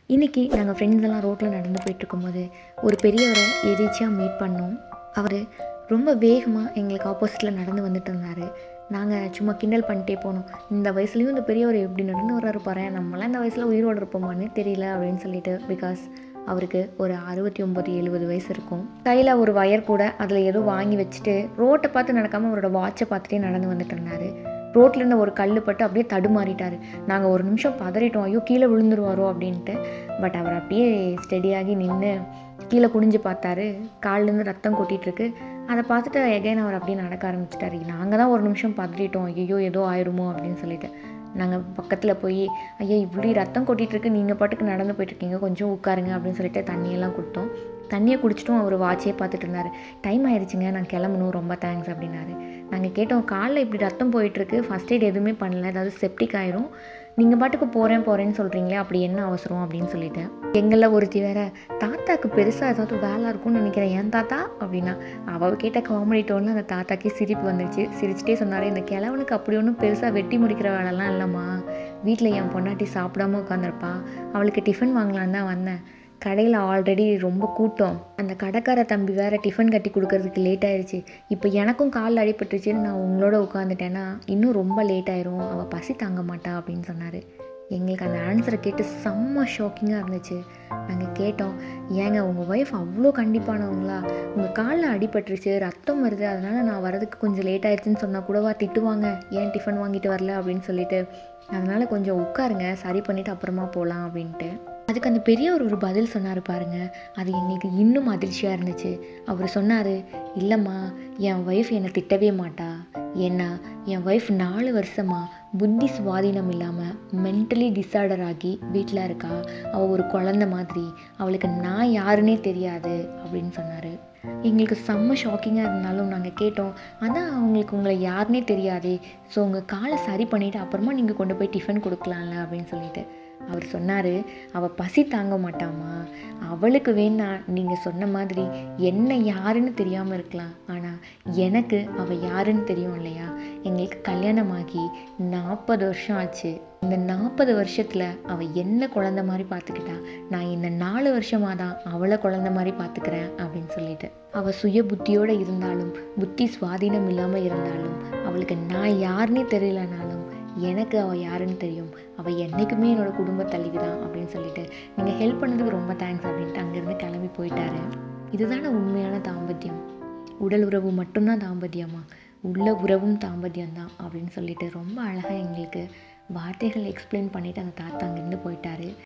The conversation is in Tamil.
இன்றைக்கி நாங்கள் ஃப்ரெண்ட்ஸ் எல்லாம் ரோட்டில் நடந்து போயிட்டுருக்கும்போது ஒரு பெரியவரை எதேச்சியாக மீட் பண்ணோம் அவர் ரொம்ப வேகமாக எங்களுக்கு ஆப்போசிட்டில் நடந்து வந்துட்டு இருந்தார் நாங்கள் சும்மா கிண்டல் பண்ணிட்டே போனோம் இந்த வயசுலேயும் இந்த பெரியவர் எப்படி நடந்து வர்றாரு பாரு நம்மளாம் இந்த வயசில் உயிரோடு இருப்போமான்னு தெரியல அப்படின்னு சொல்லிட்டு பிகாஸ் அவருக்கு ஒரு அறுபத்தி ஒம்பது எழுபது வயசு இருக்கும் கையில் ஒரு வயர் கூட அதில் ஏதோ வாங்கி வச்சுட்டு ரோட்டை பார்த்து நடக்காமல் அவரோட வாட்சை பார்த்துட்டே நடந்து வந்துட்டு இருந்தார் ரோட்டில் இருந்த ஒரு கல் பட்டு அப்படியே தடுமாறிட்டார் நாங்கள் ஒரு நிமிஷம் பதறிட்டோம் ஐயோ கீழே விழுந்துருவாரோ அப்படின்ட்டு பட் அவர் அப்படியே ஸ்டெடியாகி நின்று கீழே குனிஞ்சு பார்த்தாரு கால்லேருந்து ரத்தம் கொட்டிகிட்டு இருக்கு அதை பார்த்துட்டு எகைன் அவர் அப்படியே நடக்க ஆரம்பிச்சிட்டாரு நாங்கள் தான் ஒரு நிமிஷம் பதறிட்டோம் ஐயோ ஏதோ ஆயிருமோ அப்படின்னு சொல்லிட்டு நாங்கள் பக்கத்தில் போய் ஐயா இப்படி ரத்தம் கொட்டிகிட்டு இருக்கு நீங்கள் பாட்டுக்கு நடந்து போயிட்டுருக்கீங்க கொஞ்சம் உட்காருங்க அப்படின்னு சொல்லிட்டு தண்ணியெல்லாம் கொடுத்தோம் தண்ணியை குடிச்சிட்டும் அவர் வாட்சே பார்த்துட்டு இருந்தார் டைம் ஆயிடுச்சுங்க நான் கிளம்பணும் ரொம்ப தேங்க்ஸ் அப்படின்னாரு நாங்கள் கேட்டோம் காலில் இப்படி ரத்தம் போயிட்டுருக்கு ஃபஸ்ட் எய்ட் எதுவுமே பண்ணல ஏதாவது செப்டிக் ஆயிரும் நீங்கள் பாட்டுக்கு போகிறேன் போகிறேன்னு சொல்கிறீங்களே அப்படி என்ன அவசரம் அப்படின்னு சொல்லிட்டேன் எங்களில் ஒருத்தி வேற தாத்தாக்கு பெருசாக ஏதாவது வேலை இருக்கும்னு நினைக்கிறேன் ஏன் தாத்தா அப்படின்னா அவள் கேட்ட காமெடி டோனில் அந்த தாத்தாக்கே சிரிப்பு வந்துச்சு சிரிச்சிட்டே சொன்னார் இந்த கிழவனுக்கு அப்படி ஒன்றும் பெருசாக வெட்டி முடிக்கிற வேலைலாம் இல்லைம்மா வீட்டில் என் பொண்டாட்டி சாப்பிடாம உட்காந்துருப்பா அவளுக்கு டிஃபன் வாங்கலான்னு தான் வந்தேன் கடையில் ஆல்ரெடி ரொம்ப கூட்டம் அந்த கடைக்கார தம்பி வேறு டிஃபன் கட்டி கொடுக்கறதுக்கு லேட் ஆயிடுச்சு இப்போ எனக்கும் காலில் அடிபட்டுருச்சுன்னு நான் உங்களோட உட்காந்துட்டேன்னா இன்னும் ரொம்ப லேட் ஆயிரும் அவள் பசி தாங்க மாட்டா அப்படின்னு சொன்னார் எங்களுக்கு அந்த ஆன்சரை கேட்டு செம்ம ஷாக்கிங்காக இருந்துச்சு நாங்கள் கேட்டோம் ஏங்க உங்கள் ஒய்ஃப் அவ்வளோ கண்டிப்பானவங்களா உங்கள் காலில் அடிபட்டுருச்சு ரத்தம் வருது அதனால் நான் வரதுக்கு கொஞ்சம் லேட் ஆயிடுச்சுன்னு சொன்னால் கூடவா திட்டுவாங்க ஏன் டிஃபன் வாங்கிட்டு வரல அப்படின்னு சொல்லிட்டு அதனால் கொஞ்சம் உட்காருங்க சரி பண்ணிவிட்டு அப்புறமா போகலாம் அப்படின்ட்டு அதுக்கு அந்த பெரியவர் ஒரு பதில் சொன்னார் பாருங்க அது எங்களுக்கு இன்னும் அதிர்ச்சியாக இருந்துச்சு அவர் சொன்னார் இல்லைம்மா என் ஒய்ஃப் என்னை திட்டவே மாட்டா ஏன்னா என் ஒய்ஃப் நாலு வருஷமாக புத்தி சுவாதீனம் இல்லாமல் மென்டலி டிஸார்டர் ஆகி வீட்டில் இருக்கா அவள் ஒரு குழந்த மாதிரி அவளுக்கு நான் யாருன்னே தெரியாது அப்படின்னு சொன்னார் எங்களுக்கு செம்ம ஷாக்கிங்காக இருந்தாலும் நாங்கள் கேட்டோம் அதான் அவங்களுக்கு உங்களை யாருன்னே தெரியாதே ஸோ உங்கள் காலை சரி பண்ணிவிட்டு அப்புறமா நீங்கள் கொண்டு போய் டிஃபன் கொடுக்கலாம்ல அப்படின்னு சொல்லிட்டு அவர் சொன்னார் அவள் பசி தாங்க மாட்டாமா அவளுக்கு வேணா நீங்கள் சொன்ன மாதிரி என்ன யாருன்னு தெரியாமல் இருக்கலாம் ஆனால் எனக்கு அவள் யாருன்னு தெரியும் இல்லையா எங்களுக்கு கல்யாணமாகி நாற்பது வருஷம் ஆச்சு இந்த நாற்பது வருஷத்தில் அவள் என்ன குழந்த மாதிரி பார்த்துக்கிட்டா நான் இந்த நாலு வருஷமாக தான் அவளை குழந்த மாதிரி பார்த்துக்கிறேன் அப்படின்னு சொல்லிட்டு அவள் சுய புத்தியோடு இருந்தாலும் புத்தி சுவாதீனம் இல்லாமல் இருந்தாலும் அவளுக்கு நான் யாருன்னே தெரியலனாலும் எனக்கு அவள் யாருன்னு தெரியும் அவள் என்றைக்குமே என்னோடய குடும்ப தள்ளிக்கு தான் அப்படின்னு சொல்லிட்டு நீங்கள் ஹெல்ப் பண்ணதுக்கு ரொம்ப தேங்க்ஸ் அப்படின்ட்டு அங்கேருந்து கிளம்பி போயிட்டாரு இதுதானே உண்மையான தாம்பத்தியம் உடல் உறவு மட்டும்தான் தாம்பத்தியமா உள்ள உறவும் தாம்பத்தியம் தான் அப்படின்னு சொல்லிட்டு ரொம்ப அழகாக எங்களுக்கு வார்த்தைகள் எக்ஸ்பிளைன் பண்ணிவிட்டு அந்த தாத்தா அங்கேருந்து போயிட்டாரு